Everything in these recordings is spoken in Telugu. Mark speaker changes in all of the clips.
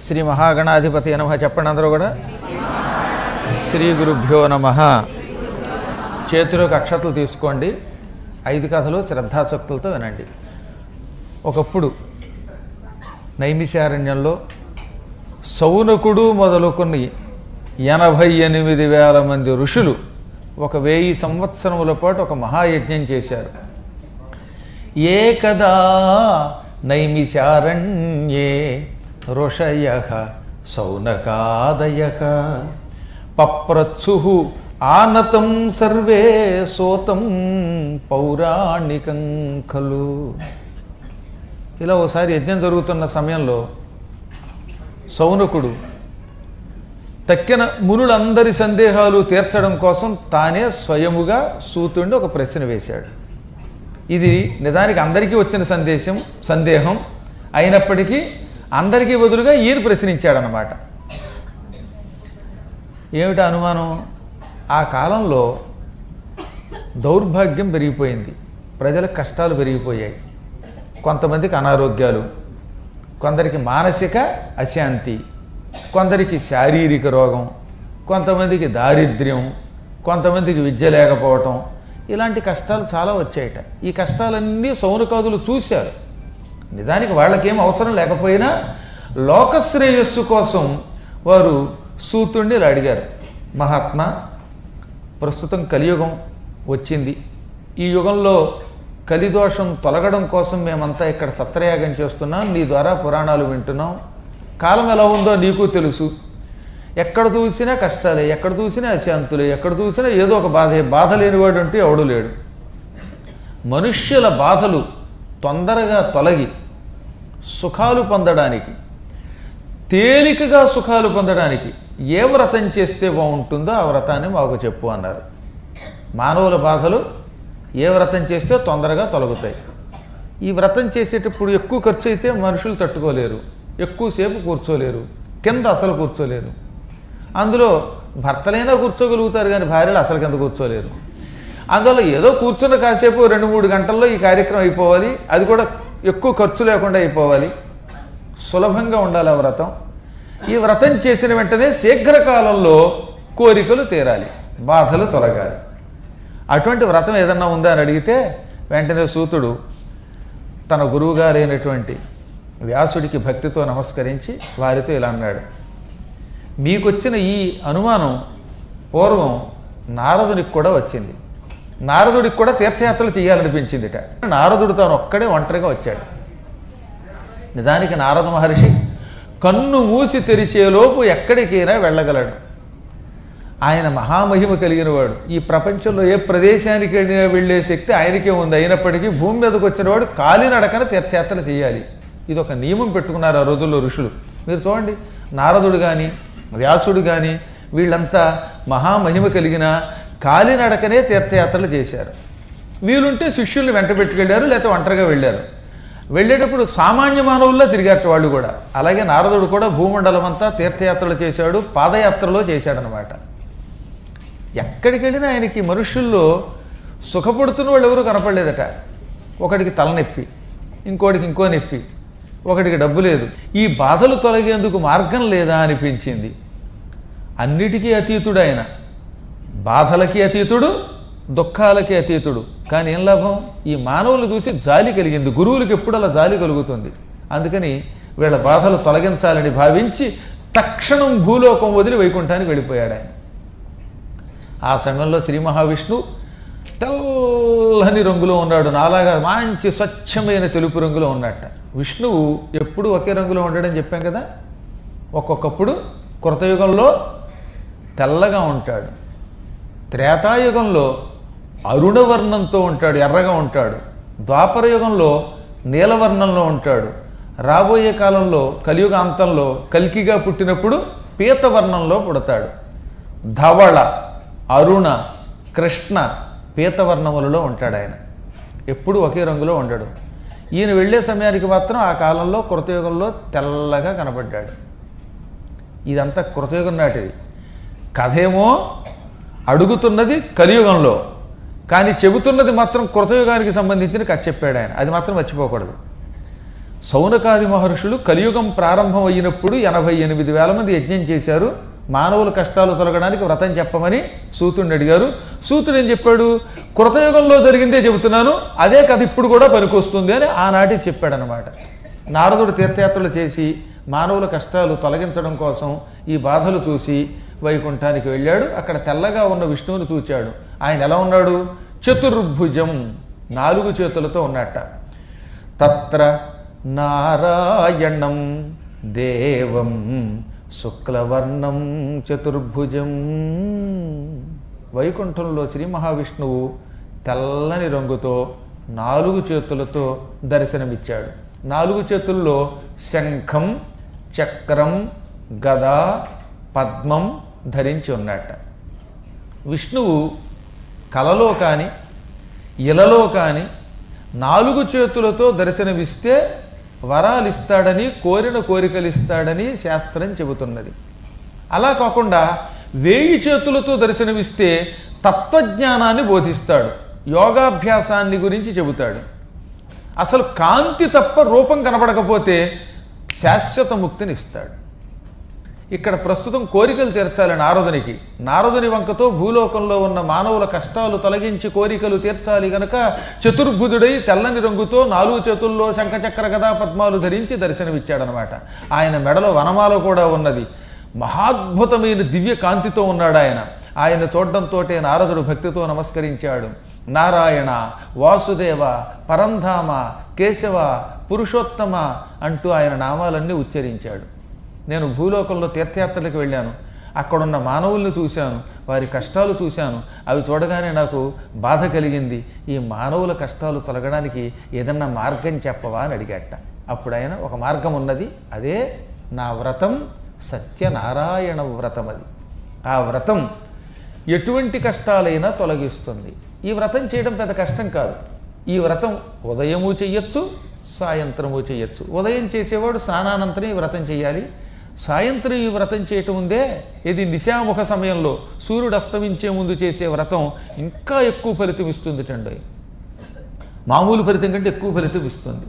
Speaker 1: శ్రీ మహాగణాధిపతి నమ చెప్పండి అందరూ కూడా శ్రీ గురుభ్యో నమ చేతిలోకి అక్షతలు తీసుకోండి ఐదు కథలు శ్రద్ధాశక్తులతో వినండి ఒకప్పుడు నైమిషారణ్యంలో సౌనకుడు మొదలుకొని ఎనభై ఎనిమిది వేల మంది ఋషులు ఒక వెయ్యి సంవత్సరముల పాటు ఒక మహాయజ్ఞం చేశారు ఏకదా నైమిషారణ్యే ఋషయ సౌనకాదయ పప్రత్సు ఆనతం సర్వే సోతం పౌరాణికం ఖలు ఇలా ఓసారి యజ్ఞం జరుగుతున్న సమయంలో సౌనకుడు తక్కిన మునులందరి సందేహాలు తీర్చడం కోసం తానే స్వయముగా సూతుండి ఒక ప్రశ్న వేశాడు ఇది నిజానికి అందరికీ వచ్చిన సందేశం సందేహం అయినప్పటికీ అందరికీ బదులుగా ఈయన ప్రశ్నించాడనమాట ఏమిటి అనుమానం ఆ కాలంలో దౌర్భాగ్యం పెరిగిపోయింది ప్రజల కష్టాలు పెరిగిపోయాయి కొంతమందికి అనారోగ్యాలు కొందరికి మానసిక అశాంతి కొందరికి శారీరక రోగం కొంతమందికి దారిద్ర్యం కొంతమందికి విద్య లేకపోవటం ఇలాంటి కష్టాలు చాలా వచ్చాయట ఈ కష్టాలన్నీ సౌనకాదులు చూశారు నిజానికి వాళ్ళకేం అవసరం లేకపోయినా లోకశ్రేయస్సు కోసం వారు సూతుణ్ణి ఇలా అడిగారు మహాత్మా ప్రస్తుతం కలియుగం వచ్చింది ఈ యుగంలో కలిదోషం తొలగడం కోసం మేమంతా ఇక్కడ సత్రయాగం చేస్తున్నాం నీ ద్వారా పురాణాలు వింటున్నాం కాలం ఎలా ఉందో నీకు తెలుసు ఎక్కడ చూసినా కష్టాలే ఎక్కడ చూసినా అశాంతులే ఎక్కడ చూసినా ఏదో ఒక బాధే బాధ లేనివాడు అంటే ఎవడు లేడు మనుష్యుల బాధలు తొందరగా తొలగి సుఖాలు పొందడానికి తేలికగా సుఖాలు పొందడానికి ఏ వ్రతం చేస్తే బాగుంటుందో ఆ వ్రతాన్ని మాకు చెప్పు అన్నారు మానవుల బాధలు ఏ వ్రతం చేస్తే తొందరగా తొలగుతాయి ఈ వ్రతం చేసేటప్పుడు ఎక్కువ ఖర్చు అయితే మనుషులు తట్టుకోలేరు ఎక్కువసేపు కూర్చోలేరు కింద అసలు కూర్చోలేరు అందులో భర్తలైనా కూర్చోగలుగుతారు కానీ భార్యలు అసలు కింద కూర్చోలేరు అందువల్ల ఏదో కూర్చున్న కాసేపు రెండు మూడు గంటల్లో ఈ కార్యక్రమం అయిపోవాలి అది కూడా ఎక్కువ ఖర్చు లేకుండా అయిపోవాలి సులభంగా ఉండాలి ఆ వ్రతం ఈ వ్రతం చేసిన వెంటనే శీఘ్రకాలంలో కోరికలు తీరాలి బాధలు తొలగాలి అటువంటి వ్రతం ఏదన్నా ఉందా అని అడిగితే వెంటనే సూతుడు తన గురువుగారైనటువంటి వ్యాసుడికి భక్తితో నమస్కరించి వారితో ఇలా అన్నాడు మీకొచ్చిన ఈ అనుమానం పూర్వం నారదునికి కూడా వచ్చింది నారదుడికి కూడా తీర్థయాత్రలు చేయాలనిపించిందిట నారదుడు తాను ఒక్కడే ఒంటరిగా వచ్చాడు నిజానికి నారద మహర్షి కన్ను మూసి తెరిచేలోపు ఎక్కడికైనా వెళ్ళగలడు ఆయన మహామహిమ కలిగిన వాడు ఈ ప్రపంచంలో ఏ ప్రదేశానికి వెళ్ళినా వెళ్ళే శక్తి ఆయనకే ఉంది అయినప్పటికీ భూమి మీదకి వచ్చిన వాడు కాలినడకన తీర్థయాత్రలు చేయాలి ఇది ఒక నియమం పెట్టుకున్నారు ఆ రోజుల్లో ఋషులు మీరు చూడండి నారదుడు కానీ వ్యాసుడు కానీ వీళ్ళంతా మహామహిమ కలిగిన కాలినడకనే తీర్థయాత్రలు చేశారు వీలుంటే శిష్యుల్ని వెంట పెట్టుకెళ్ళారు లేకపోతే ఒంటరిగా వెళ్ళారు వెళ్ళేటప్పుడు సామాన్య మానవుల్లో తిరిగారు వాళ్ళు కూడా అలాగే నారదుడు కూడా భూమండలం అంతా తీర్థయాత్రలు చేశాడు పాదయాత్రలో చేశాడనమాట ఎక్కడికి వెళ్ళినా ఆయనకి మనుషుల్లో సుఖపడుతున్న వాళ్ళు ఎవరు కనపడలేదట ఒకడికి తలనొప్పి ఇంకోటికి ఇంకో నొప్పి ఒకటికి డబ్బు లేదు ఈ బాధలు తొలగేందుకు మార్గం లేదా అనిపించింది అన్నిటికీ అతీతుడు ఆయన బాధలకి అతీతుడు దుఃఖాలకి అతీతుడు కానీ ఏం లాభం ఈ మానవులు చూసి జాలి కలిగింది గురువులకు ఎప్పుడు అలా జాలి కలుగుతుంది అందుకని వీళ్ళ బాధలు తొలగించాలని భావించి తక్షణం భూలోకం వదిలి వైకుంఠానికి వెళ్ళిపోయాడు ఆయన ఆ సమయంలో శ్రీ మహావిష్ణు తెల్లని రంగులో ఉన్నాడు నాలాగా మంచి స్వచ్ఛమైన తెలుపు రంగులో ఉన్నట్ట విష్ణువు ఎప్పుడు ఒకే రంగులో ఉండడని చెప్పాం కదా ఒక్కొక్కప్పుడు కృతయుగంలో తెల్లగా ఉంటాడు త్రేతాయుగంలో అరుణవర్ణంతో ఉంటాడు ఎర్రగా ఉంటాడు ద్వాపర యుగంలో నీలవర్ణంలో ఉంటాడు రాబోయే కాలంలో కలియుగ అంతంలో కల్కిగా పుట్టినప్పుడు పీతవర్ణంలో పుడతాడు ధవళ అరుణ కృష్ణ పీతవర్ణములలో ఉంటాడు ఆయన ఎప్పుడు ఒకే రంగులో ఉండడు ఈయన వెళ్ళే సమయానికి మాత్రం ఆ కాలంలో కృతయుగంలో తెల్లగా కనబడ్డాడు ఇదంతా కృతయుగం నాటిది కథేమో అడుగుతున్నది కలియుగంలో కానీ చెబుతున్నది మాత్రం కృతయుగానికి సంబంధించిన కథ చెప్పాడు ఆయన అది మాత్రం మర్చిపోకూడదు సౌనకాది మహర్షులు కలియుగం ప్రారంభం అయినప్పుడు ఎనభై ఎనిమిది వేల మంది యజ్ఞం చేశారు మానవుల కష్టాలు తొలగడానికి వ్రతం చెప్పమని సూతుడిని అడిగారు సూతుడు ఏం చెప్పాడు కృతయుగంలో జరిగిందే చెబుతున్నాను అదే కథ ఇప్పుడు కూడా పనికొస్తుంది అని ఆనాటి చెప్పాడనమాట నారదుడు తీర్థయాత్రలు చేసి మానవుల కష్టాలు తొలగించడం కోసం ఈ బాధలు చూసి వైకుంఠానికి వెళ్ళాడు అక్కడ తెల్లగా ఉన్న విష్ణువుని చూచాడు ఆయన ఎలా ఉన్నాడు చతుర్భుజం నాలుగు చేతులతో ఉన్నట్ట తత్ర నారాయణం దేవం శుక్లవర్ణం చతుర్భుజం వైకుంఠంలో శ్రీ మహావిష్ణువు తెల్లని రంగుతో నాలుగు చేతులతో దర్శనమిచ్చాడు నాలుగు చేతుల్లో శంఖం చక్రం గద పద్మం ధరించి ఉన్నట్ట విష్ణువు కలలో కానీ ఇలలో కానీ నాలుగు చేతులతో దర్శనమిస్తే వరాలు ఇస్తాడని కోరిన కోరికలు ఇస్తాడని శాస్త్రం చెబుతున్నది అలా కాకుండా వేయి చేతులతో దర్శనమిస్తే తత్వజ్ఞానాన్ని బోధిస్తాడు యోగాభ్యాసాన్ని గురించి చెబుతాడు అసలు కాంతి తప్ప రూపం కనబడకపోతే శాశ్వత ముక్తిని ఇస్తాడు ఇక్కడ ప్రస్తుతం కోరికలు తీర్చాలి నారదునికి నారదుని వంకతో భూలోకంలో ఉన్న మానవుల కష్టాలు తొలగించి కోరికలు తీర్చాలి గనక చతుర్భుజుడై తెల్లని రంగుతో నాలుగు చేతుల్లో శంఖచక్ర గదా పద్మాలు ధరించి దర్శనమిచ్చాడనమాట ఆయన మెడలో వనమాల కూడా ఉన్నది మహాద్భుతమైన దివ్య కాంతితో ఉన్నాడు ఆయన ఆయన చూడడంతోటే నారదుడు భక్తితో నమస్కరించాడు నారాయణ వాసుదేవ పరంధామ కేశవ పురుషోత్తమ అంటూ ఆయన నామాలన్నీ ఉచ్చరించాడు నేను భూలోకంలో తీర్థయాత్రలకు వెళ్ళాను అక్కడున్న మానవుల్ని చూశాను వారి కష్టాలు చూశాను అవి చూడగానే నాకు బాధ కలిగింది ఈ మానవుల కష్టాలు తొలగడానికి ఏదన్నా మార్గం చెప్పవా అని అడిగాట అప్పుడు ఆయన ఒక మార్గం ఉన్నది అదే నా వ్రతం సత్యనారాయణ వ్రతం అది ఆ వ్రతం ఎటువంటి కష్టాలైనా తొలగిస్తుంది ఈ వ్రతం చేయడం పెద్ద కష్టం కాదు ఈ వ్రతం ఉదయము చెయ్యొచ్చు సాయంత్రము చేయొచ్చు ఉదయం చేసేవాడు స్నానానంతరం ఈ వ్రతం చేయాలి సాయంత్రం ఈ వ్రతం చేయటం ఉందే ఇది నిశాముఖ సమయంలో సూర్యుడు అస్తమించే ముందు చేసే వ్రతం ఇంకా ఎక్కువ ఫలితం ఇస్తుంది టండి మామూలు ఫలితం కంటే ఎక్కువ ఫలితం ఇస్తుంది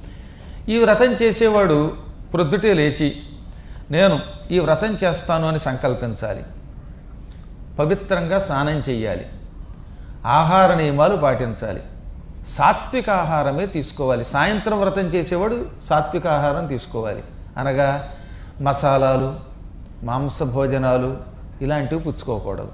Speaker 1: ఈ వ్రతం చేసేవాడు ప్రొద్దుటే లేచి నేను ఈ వ్రతం చేస్తాను అని సంకల్పించాలి పవిత్రంగా స్నానం చేయాలి ఆహార నియమాలు పాటించాలి సాత్విక ఆహారమే తీసుకోవాలి సాయంత్రం వ్రతం చేసేవాడు సాత్విక ఆహారం తీసుకోవాలి అనగా మసాలాలు మాంస భోజనాలు ఇలాంటివి పుచ్చుకోకూడదు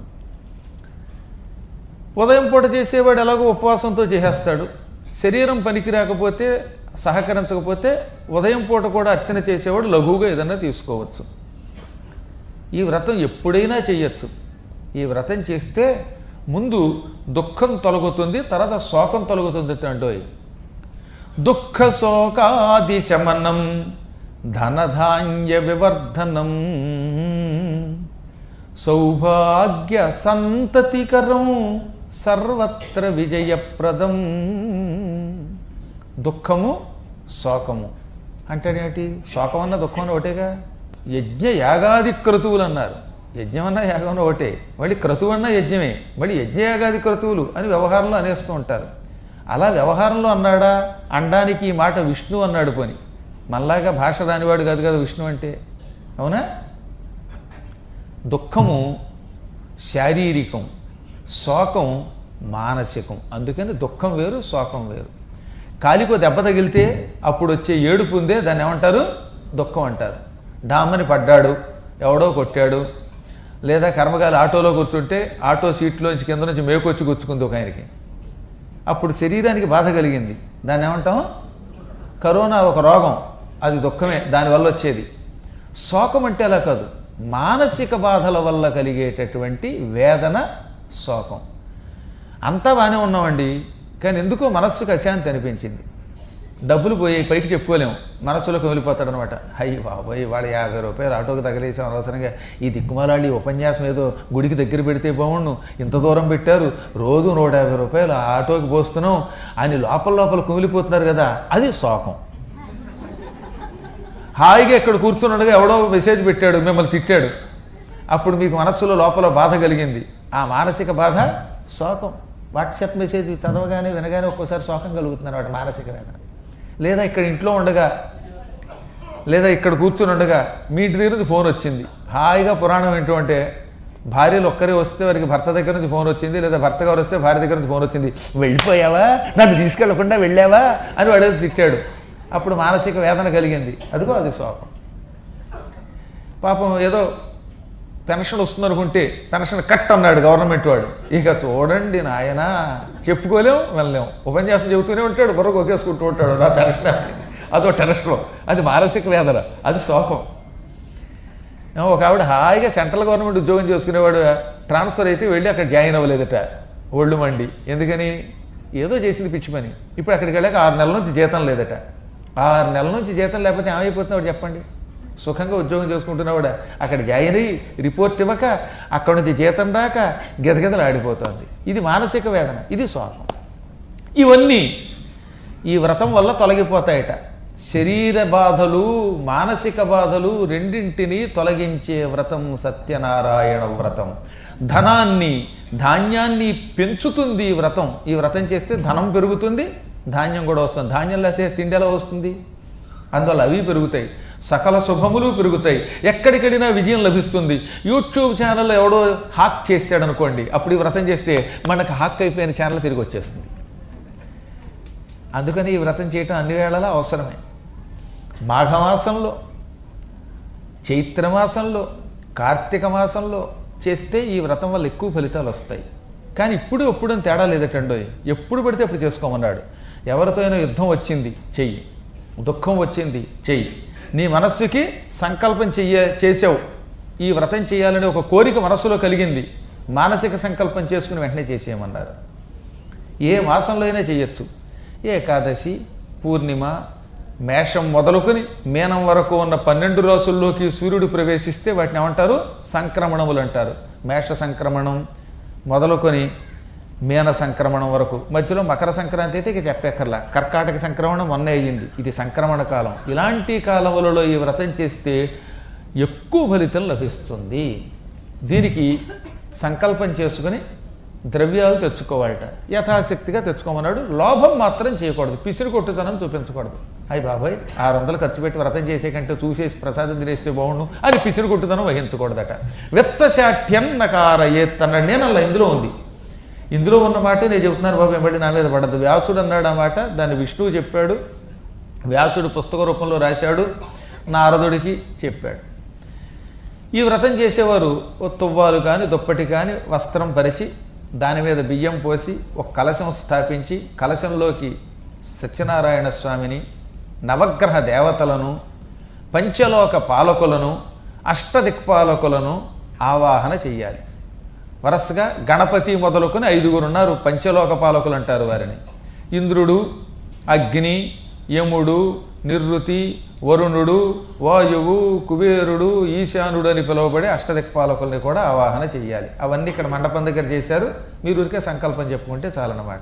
Speaker 1: ఉదయం పూట చేసేవాడు ఎలాగో ఉపవాసంతో చేసేస్తాడు శరీరం పనికి రాకపోతే సహకరించకపోతే ఉదయం పూట కూడా అర్చన చేసేవాడు లఘువుగా ఏదన్నా తీసుకోవచ్చు ఈ వ్రతం ఎప్పుడైనా చేయొచ్చు ఈ వ్రతం చేస్తే ముందు దుఃఖం తొలగుతుంది తర్వాత శోకం తొలగుతుంది తండ్రి దుఃఖ శోకాది శమనం ధనధాన్య వివర్ధనం సౌభాగ్య సంతతికరం సర్వత్ర విజయప్రదం దుఃఖము శోకము అంటేనేటి శోకం అన్న దుఃఖం అన్న ఒకటేగా యజ్ఞ యాగాది క్రతువులు అన్నారు యజ్ఞం అన్న యాగం అన్న ఒకటే మళ్ళీ క్రతువు అన్న యజ్ఞమే మళ్ళీ యజ్ఞ యాగాది క్రతువులు అని వ్యవహారంలో అనేస్తూ ఉంటారు అలా వ్యవహారంలో అన్నాడా అనడానికి ఈ మాట విష్ణు అన్నాడు పోని మళ్ళాగా భాష రానివాడు కాదు కదా విష్ణు అంటే అవునా దుఃఖము శారీరకం శోకం మానసికం అందుకని దుఃఖం వేరు శోకం వేరు కాలికో దెబ్బ తగిలితే అప్పుడు వచ్చే ఏడుపు ఉందే దాన్ని ఏమంటారు దుఃఖం అంటారు డామ్మని పడ్డాడు ఎవడో కొట్టాడు లేదా కర్మగాలి ఆటోలో కూర్చుంటే ఆటో సీట్లోంచి కింద నుంచి మేకొచ్చి గుచ్చుకుంది ఒక ఆయనకి అప్పుడు శరీరానికి బాధ కలిగింది దాన్ని ఏమంటాం కరోనా ఒక రోగం అది దుఃఖమే దానివల్ల వచ్చేది శోకం అంటే అలా కాదు మానసిక బాధల వల్ల కలిగేటటువంటి వేదన శోకం అంతా బాగానే ఉన్నామండి కానీ ఎందుకో మనస్సుకు అశాంతి అనిపించింది డబ్బులు పోయి పైకి చెప్పుకోలేము మనస్సులో కమిలిపోతాడు అనమాట హై బాబోయ్ వాళ్ళ యాభై రూపాయలు ఆటోకి తగిలేసాం అనవసరంగా ఈ దిక్కుమాలాడి ఉపన్యాసం ఏదో గుడికి దగ్గర పెడితే బాగుండు ఇంత దూరం పెట్టారు రోజు నూట యాభై రూపాయలు ఆ ఆటోకి పోస్తున్నాం అని లోపల లోపల కుమిలిపోతున్నారు కదా అది శోకం హాయిగా ఇక్కడ కూర్చున్నట్టుగా ఎవడో మెసేజ్ పెట్టాడు మిమ్మల్ని తిట్టాడు అప్పుడు మీకు మనస్సులో లోపల బాధ కలిగింది ఆ మానసిక బాధ శోకం వాట్సాప్ మెసేజ్ చదవగానే వినగానే ఒక్కోసారి శోకం కలుగుతుంది అనమాట మానసిక వేదన లేదా ఇక్కడ ఇంట్లో ఉండగా లేదా ఇక్కడ కూర్చుని ఉండగా మీ ఇంటి దగ్గర నుంచి ఫోన్ వచ్చింది హాయిగా పురాణం వింటూ అంటే భార్యలు ఒక్కరే వస్తే వారికి భర్త దగ్గర నుంచి ఫోన్ వచ్చింది లేదా భర్త గారు వస్తే భార్య దగ్గర నుంచి ఫోన్ వచ్చింది వెళ్ళిపోయావా నన్ను తీసుకెళ్లకుండా వెళ్ళావా అని వాడు ఏదో తిట్టాడు అప్పుడు మానసిక వేదన కలిగింది అదిగో అది శోకం పాపం ఏదో పెన్షన్ వస్తుంది అనుకుంటే పెన్షన్ కట్ అన్నాడు గవర్నమెంట్ వాడు ఇక చూడండి నాయన చెప్పుకోలేం వెళ్ళలేం ఉపన్యాసం చెబుతూనే ఉంటాడు బుర్ర కొకేసుకుంటూ ఉంటాడు నా పెన్షన్ అదో టెన్షన్ అది మానసిక వేదన అది శోకం ఏమో ఒక ఆవిడ హాయిగా సెంట్రల్ గవర్నమెంట్ ఉద్యోగం చేసుకునేవాడు ట్రాన్స్ఫర్ అయితే వెళ్ళి అక్కడ జాయిన్ అవ్వలేదట ఒళ్ళు మండి ఎందుకని ఏదో చేసింది పిచ్చి పని ఇప్పుడు అక్కడికి వెళ్ళాక ఆరు నెలల నుంచి జీతం లేదట ఆరు నెలల నుంచి జీతం లేకపోతే ఏమైపోతున్నాడు చెప్పండి సుఖంగా ఉద్యోగం చేసుకుంటున్నవాడు అక్కడ జాయిన్ అయ్యి రిపోర్ట్ ఇవ్వక అక్కడ నుంచి జీతం రాక గిజగిజలు ఆడిపోతుంది ఇది మానసిక వేదన ఇది శోకం ఇవన్నీ ఈ వ్రతం వల్ల తొలగిపోతాయట శరీర బాధలు మానసిక బాధలు రెండింటినీ తొలగించే వ్రతం సత్యనారాయణ వ్రతం ధనాన్ని ధాన్యాన్ని పెంచుతుంది ఈ వ్రతం ఈ వ్రతం చేస్తే ధనం పెరుగుతుంది ధాన్యం కూడా వస్తుంది ధాన్యం లేకపోతే తిండి ఎలా వస్తుంది అందువల్ల అవి పెరుగుతాయి సకల శుభములు పెరుగుతాయి ఎక్కడికెళ్ళినా విజయం లభిస్తుంది యూట్యూబ్ ఛానల్ ఎవడో హాక్ చేశాడు అనుకోండి అప్పుడు ఈ వ్రతం చేస్తే మనకు హాక్ అయిపోయిన ఛానల్ తిరిగి వచ్చేస్తుంది అందుకని ఈ వ్రతం చేయటం అన్ని వేళలా అవసరమే మాఘమాసంలో చైత్రమాసంలో కార్తీక మాసంలో చేస్తే ఈ వ్రతం వల్ల ఎక్కువ ఫలితాలు వస్తాయి కానీ ఇప్పుడు ఎప్పుడు అని తేడా లేదటండోయ్ ఎప్పుడు పడితే అప్పుడు చేసుకోమన్నాడు ఎవరితో అయినా యుద్ధం వచ్చింది చెయ్యి దుఃఖం వచ్చింది చెయ్యి నీ మనస్సుకి సంకల్పం చెయ్య చేసావు ఈ వ్రతం చేయాలని ఒక కోరిక మనస్సులో కలిగింది మానసిక సంకల్పం చేసుకుని వెంటనే చేసేయమన్నారు ఏ మాసంలో అయినా చేయొచ్చు ఏకాదశి పూర్ణిమ మేషం మొదలుకొని మీనం వరకు ఉన్న పన్నెండు రోజుల్లోకి సూర్యుడు ప్రవేశిస్తే వాటిని ఏమంటారు సంక్రమణములు అంటారు మేష సంక్రమణం మొదలుకొని మీన సంక్రమణం వరకు మధ్యలో మకర సంక్రాంతి అయితే ఇక చెప్పక్కర్లా కర్కాటక సంక్రమణం మొన్న అయ్యింది ఇది సంక్రమణ కాలం ఇలాంటి కాలములలో ఈ వ్రతం చేస్తే ఎక్కువ ఫలితం లభిస్తుంది దీనికి సంకల్పం చేసుకుని ద్రవ్యాలు తెచ్చుకోవాలట యథాశక్తిగా తెచ్చుకోమన్నాడు లోభం మాత్రం చేయకూడదు పిసిరి కొట్టుతనం చూపించకూడదు అయ్యి బాబాయ్ ఆరు వందలు ఖర్చు పెట్టి వ్రతం చేసే కంటే చూసేసి ప్రసాదం తినేస్తే బాగుండు అని పిసిరి కొట్టుతనం వహించకూడదట విత్తశాఠ్యం నకారయేత్ అన్నాడు నేను అలా ఇందులో ఉంది ఇందులో ఉన్న మాట నేను చెబుతున్నాను బాబు వెంబడి నా మీద పడద్దు వ్యాసుడు అన్నాడు ఆ మాట దాన్ని విష్ణువు చెప్పాడు వ్యాసుడు పుస్తక రూపంలో రాశాడు నారదుడికి చెప్పాడు ఈ వ్రతం చేసేవారు ఓ తువ్వాలు కానీ దుప్పటి కానీ వస్త్రం పరిచి దాని మీద బియ్యం పోసి ఒక కలశం స్థాపించి కలశంలోకి సత్యనారాయణ స్వామిని నవగ్రహ దేవతలను పంచలోక పాలకులను అష్టదిక్పాలకులను ఆవాహన చెయ్యాలి వరసగా గణపతి మొదలుకొని ఐదుగురు ఉన్నారు పంచలోక పాలకులు అంటారు వారిని ఇంద్రుడు అగ్ని యముడు నిర్వృతి వరుణుడు వాయువు కుబేరుడు ఈశానుడు అని పిలువబడే అష్టదిక్పాలకుల్ని కూడా ఆవాహన చెయ్యాలి అవన్నీ ఇక్కడ మండపం దగ్గర చేశారు మీరు ఊరికే సంకల్పం చెప్పుకుంటే చాలన్నమాట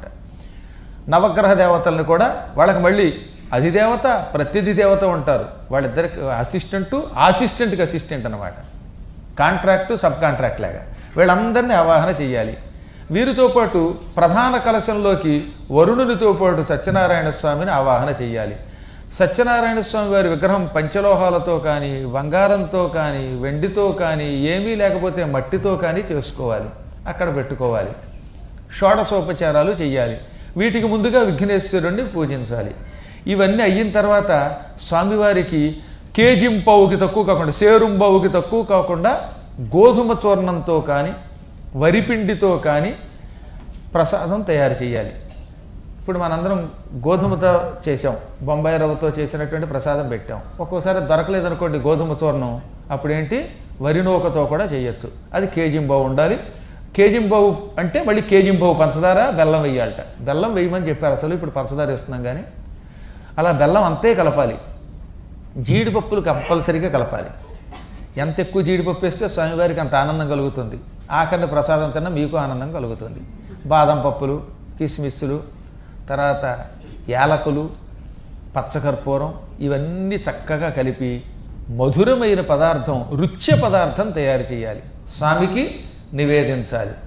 Speaker 1: నవగ్రహ దేవతల్ని కూడా వాళ్ళకి మళ్ళీ అధిదేవత ప్రతిధి దేవత ఉంటారు వాళ్ళిద్దరికి అసిస్టెంటు అసిస్టెంట్కి అసిస్టెంట్ అనమాట కాంట్రాక్టు సబ్ కాంట్రాక్ట్ లాగా వీళ్ళందరినీ ఆవాహన చేయాలి వీరితో పాటు ప్రధాన కలశంలోకి వరుణునితో పాటు సత్యనారాయణ స్వామిని ఆవాహన చేయాలి సత్యనారాయణ స్వామి వారి విగ్రహం పంచలోహాలతో కానీ బంగారంతో కానీ వెండితో కానీ ఏమీ లేకపోతే మట్టితో కానీ చేసుకోవాలి అక్కడ పెట్టుకోవాలి షోడశోపచారాలు చేయాలి వీటికి ముందుగా విఘ్నేశ్వరుణ్ణి పూజించాలి ఇవన్నీ అయిన తర్వాత స్వామివారికి కేజింపావుకి తక్కువ కాకుండా సేరుంబావుకి తక్కువ కాకుండా గోధుమ చూర్ణంతో కానీ వరిపిండితో కానీ ప్రసాదం తయారు చేయాలి ఇప్పుడు మనందరం గోధుమతో చేసాం బొంబాయి రవ్వతో చేసినటువంటి ప్రసాదం పెట్టాం ఒక్కోసారి దొరకలేదనుకోండి గోధుమ చూర్ణం అప్పుడేంటి వరి నూకతో కూడా చేయొచ్చు అది కేజింబావు ఉండాలి కేజింబావు అంటే మళ్ళీ కేజింబావు పంచదార బెల్లం వేయాలట బెల్లం వేయమని చెప్పారు అసలు ఇప్పుడు పంచదార వేస్తున్నాం కానీ అలా బెల్లం అంతే కలపాలి జీడిపప్పులు కంపల్సరీగా కలపాలి ఎంత ఎక్కువ జీడిపప్పు వేస్తే స్వామివారికి అంత ఆనందం కలుగుతుంది ఆఖరిని ప్రసాదం తిన్నా మీకు ఆనందం కలుగుతుంది బాదం పప్పులు కిస్మిస్సులు తర్వాత యాలకులు పచ్చకర్పూరం ఇవన్నీ చక్కగా కలిపి మధురమైన పదార్థం రుచ్య పదార్థం తయారు చేయాలి స్వామికి నివేదించాలి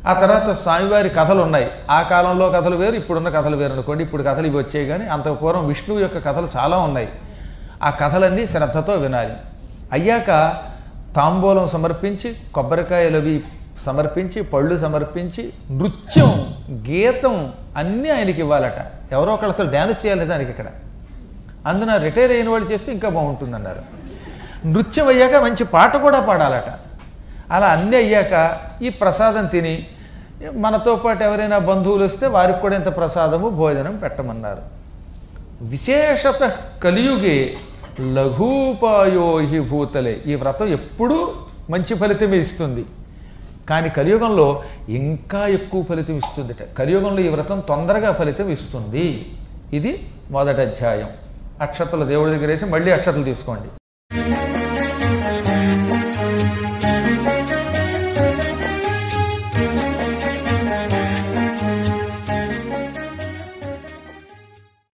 Speaker 1: ఆ తర్వాత స్వామివారి కథలు ఉన్నాయి ఆ కాలంలో కథలు వేరు ఇప్పుడున్న కథలు వేరు అనుకోండి ఇప్పుడు కథలు ఇవి వచ్చాయి కానీ అంత పూర్వం విష్ణువు యొక్క కథలు చాలా ఉన్నాయి ఆ కథలన్నీ శ్రద్ధతో వినాలి అయ్యాక తాంబూలం సమర్పించి కొబ్బరికాయలు అవి సమర్పించి పళ్ళు సమర్పించి నృత్యం గీతం అన్నీ ఆయనకి ఇవ్వాలట ఎవరో ఒకళ్ళు అసలు డ్యాన్స్ చేయాలి దానికి ఇక్కడ అందున రిటైర్ అయిన వాళ్ళు చేస్తే ఇంకా బాగుంటుందన్నారు నృత్యం అయ్యాక మంచి పాట కూడా పాడాలట అలా అన్నీ అయ్యాక ఈ ప్రసాదం తిని మనతో పాటు ఎవరైనా బంధువులు వస్తే వారికి కూడా ఇంత ప్రసాదము భోజనం పెట్టమన్నారు విశేషత కలియుగే లఘూపాయో హి భూతలే ఈ వ్రతం ఎప్పుడూ మంచి ఫలితమే ఇస్తుంది కానీ కలియుగంలో ఇంకా ఎక్కువ ఫలితం ఇస్తుందిట కలియుగంలో ఈ వ్రతం తొందరగా ఫలితం ఇస్తుంది ఇది మొదటి అధ్యాయం అక్షతలు దేవుడి దగ్గర వేసి మళ్ళీ అక్షతలు తీసుకోండి